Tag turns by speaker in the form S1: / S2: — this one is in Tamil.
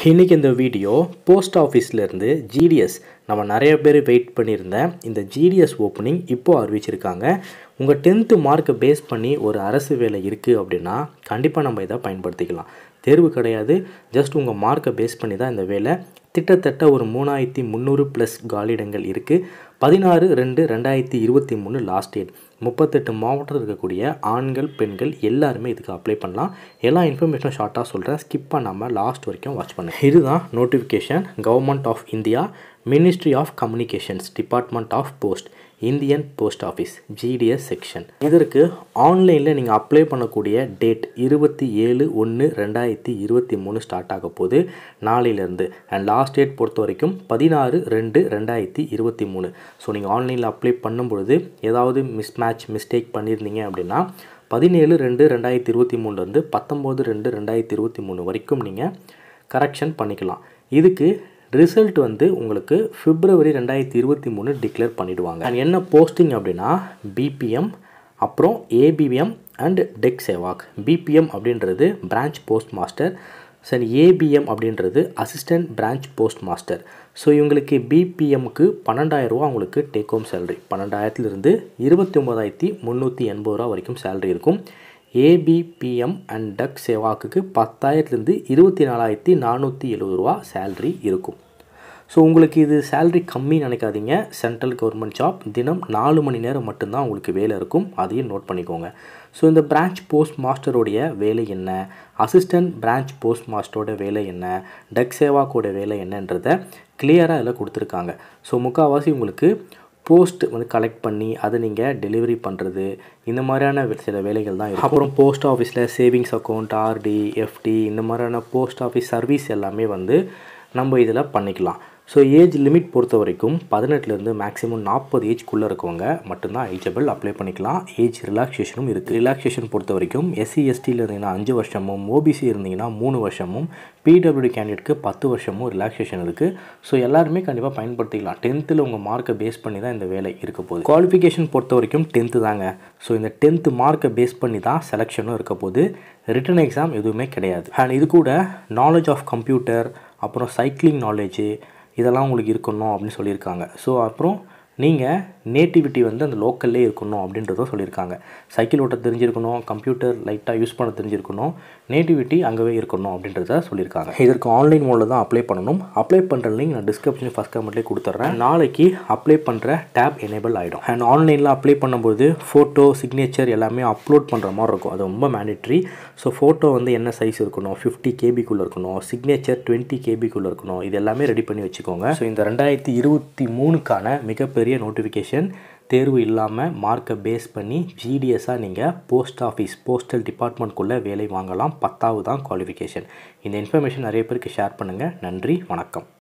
S1: இன்றைக்கி இந்த வீடியோ போஸ்ட் ஆஃபீஸ்லேருந்து ஜிடிஎஸ் நம்ம நிறைய பேர் வெயிட் பண்ணியிருந்தேன் இந்த ஜிடிஎஸ் ஓப்பனிங் இப்போது அறிவிச்சிருக்காங்க உங்கள் டென்த்து மார்க்கை பேஸ் பண்ணி ஒரு அரசு வேலை இருக்குது அப்படின்னா கண்டிப்பாக நம்ம இதை பயன்படுத்திக்கலாம் தேர்வு கிடையாது ஜஸ்ட் உங்கள் மார்க்கை பேஸ் பண்ணி தான் இந்த வேலை கிட்டத்தட்ட ஒரு மூணாயிரத்தி முந்நூறு ப்ளஸ் காலியிடங்கள் இருக்குது பதினாறு ரெண்டு ரெண்டாயிரத்தி இருபத்தி மூணு லாஸ்ட் டேட் முப்பத்தெட்டு மாவட்டத்தில் இருக்கக்கூடிய ஆண்கள் பெண்கள் எல்லாருமே இதுக்கு அப்ளை பண்ணலாம் எல்லா இன்ஃபர்மேஷனும் ஷார்ட்டாக சொல்கிறேன் ஸ்கிப் பண்ணாமல் லாஸ்ட் வரைக்கும் வாட்ச் பண்ணுங்கள் இதுதான் notification government of India ministry of communications department of post Indian post office GDS section இதற்கு ஆன்லைனில் நீங்கள் அப்ளை பண்ணக்கூடிய டேட் இருபத்தி ஏழு ஒன்று ரெண்டாயிரத்தி இருபத்தி மூணு ஸ்டார்ட் ஆக போகுது நாளையிலேருந்து அண்ட் லாஸ்ட் டேட் பொறுத்த வரைக்கும் பதினாறு ரெண்டு ரெண்டாயிரத்தி இருபத்தி மூணு ஸோ நீங்கள் ஆன்லைனில் அப்ளை பண்ணும்பொழுது ஏதாவது மிஸ் மேட்ச் மிஸ்டேக் பண்ணியிருந்தீங்க அப்படின்னா பதினேழு ரெண்டு ரெண்டாயிரத்தி இருபத்தி மூணுலேருந்து பத்தொம்போது ரெண்டு ரெண்டாயிரத்தி இருபத்தி மூணு வரைக்கும் நீங்கள் கரெக்ஷன் பண்ணிக்கலாம் இதுக்கு ரிசல்ட் வந்து உங்களுக்கு பிப்ரவரி ரெண்டாயிரத்தி இருபத்தி மூணு டிக்ளேர் பண்ணிவிடுவாங்க அண்ட் என்ன போஸ்டிங் அப்படின்னா பிபிஎம் அப்புறம் ABM and Dak Sevak BPM அப்படின்றது பிரான்ச் போஸ்ட் மாஸ்டர் சரி ஏபிஎம் அப்படின்றது assistant branch postmaster so இவங்களுக்கு பிபிஎம்க்கு பன்னெண்டாயிரரூவா உங்களுக்கு டேக் ஹோம் சேலரி பன்னெண்டாயிரத்துலேருந்து இருபத்தி ஒம்பதாயிரத்தி முந்நூற்றி எண்பது ரூபா வரைக்கும் சேலரி இருக்கும் ஏபிபிஎம் அண்ட் டக் சேவாக்குக்கு பத்தாயிரத்துலேருந்து இருபத்தி நாலாயிரத்தி நானூற்றி எழுபது ரூபா சேல்ரி இருக்கும் ஸோ உங்களுக்கு இது சேல்ரி கம்மி நினைக்காதீங்க சென்ட்ரல் கவர்மெண்ட் ஜாப் தினம் நாலு மணி நேரம் மட்டும்தான் உங்களுக்கு வேலை இருக்கும் அதையும் நோட் பண்ணிக்கோங்க ஸோ இந்த பிரான்ச் போஸ்ட் மாஸ்டருடைய வேலை என்ன அசிஸ்டன்ட் பிரான்ச் போஸ்ட் மாஸ்டரோட வேலை என்ன டக் சேவாக்கோட வேலை என்னன்றதை கிளியராக இதில் கொடுத்துருக்காங்க ஸோ முக்கால்வாசி உங்களுக்கு போஸ்ட் வந்து கலெக்ட் பண்ணி அதை நீங்கள் டெலிவரி பண்ணுறது இந்த மாதிரியான சில வேலைகள் தான் இருக்கும் அப்புறம் போஸ்ட் ஆஃபீஸில் சேவிங்ஸ் அக்கௌண்ட் ஆர்டி எஃப்டி இந்த மாதிரியான போஸ்ட் ஆஃபீஸ் சர்வீஸ் எல்லாமே வந்து நம்ம இதில் பண்ணிக்கலாம் ஸோ ஏஜ் லிமிட் பொறுத்த வரைக்கும் பதினெட்டுலேருந்து மேக்ஸிமம் நாற்பது ஏஜ்க்குள்ளே இருக்கவங்க மட்டும்தான் எலிஜிபிள் அப்ளை பண்ணிக்கலாம் ஏஜ் ரிலாக்ஸேஷனும் இருக்குது ரிலாக்ஸேஷன் பொறுத்த வரைக்கும் எஸ்சி எஸ்டியில் இருந்தீங்கன்னா அஞ்சு வருஷமும் ஓபிசி இருந்தீங்கன்னா மூணு வருஷமும் பிடபிள்யூடி கேண்டிடேட்க்கு பத்து வருஷமும் ரிலாக்ஸேஷன் இருக்குது ஸோ எல்லாருமே கண்டிப்பாக பயன்படுத்திக்கலாம் டென்த்தில் உங்கள் மார்க்கை பேஸ் பண்ணி தான் இந்த வேலை இருக்க போகுது குவாலிஃபிகேஷன் பொறுத்த வரைக்கும் டென்த்து தாங்க ஸோ இந்த டென்த்து மார்க்கை பேஸ் பண்ணி தான் செலெக்ஷனும் இருக்க போகுது ரிட்டன் எக்ஸாம் எதுவுமே கிடையாது அண்ட் இது கூட நாலேஜ் ஆஃப் கம்ப்யூட்டர் அப்புறம் சைக்கிளிங் நாலேஜு இதெல்லாம் உங்களுக்கு இருக்கணும் அப்படின்னு சொல்லியிருக்காங்க ஸோ அப்புறம் நீங்கள் நேட்டிவிட்டி வந்து அந்த லோக்கல்லே இருக்கணும் அப்படின்றதும் சொல்லியிருக்காங்க சைக்கிள் ஓட்ட தெரிஞ்சிருக்கணும் கம்ப்யூட்டர் லைட்டாக யூஸ் பண்ண தெரிஞ்சிருக்கணும் நேட்டிவிட்டி அங்கேவே இருக்கணும் அப்படின்றத சொல்லியிருக்காங்க இதற்கு ஆன்லைன் மோடில் தான் அப்ளை பண்ணணும் அப்ளை பண்ணுற லிங்க் நான் டிஸ்கிரிப்ஷன் ஃபஸ்ட் கமெண்ட்லேயே கொடுத்துட்றேன் நாளைக்கு அப்ளை பண்ணுற டேப் எனேபிள் ஆகிடும் அண்ட் ஆன்லைனில் அப்ளை பண்ணும்போது ஃபோட்டோ சிக்னேச்சர் எல்லாமே அப்லோட் பண்ணுற மாதிரி இருக்கும் அது ரொம்ப மேண்டிட்ரி ஸோ ஃபோட்டோ வந்து என்ன சைஸ் இருக்கணும் ஃபிஃப்டி கேபிக்குள்ளே இருக்கணும் சிக்னேச்சர் டுவெண்ட்டி கேபிக்குள்ளே இருக்கணும் இது எல்லாமே ரெடி பண்ணி வச்சுக்கோங்க ஸோ இந்த ரெண்டாயிரத்தி இருபத்தி மூணுக்கான மிகப்பெரிய நோட்டிஃபிகேஷன் தேர்வு இல்லாமல் மார்க்கை பேஸ் பண்ணி ஜிடிஎஸ்ஸாக நீங்கள் போஸ்ட் ஆஃபீஸ் போஸ்டல் டிபார்ட்மெண்ட்குள்ளே வேலை வாங்கலாம் பத்தாவது தான் குவாலிஃபிகேஷன் இந்த இன்ஃபர்மேஷன் நிறைய பேருக்கு ஷேர் பண்ணுங்கள் நன்றி வணக்கம்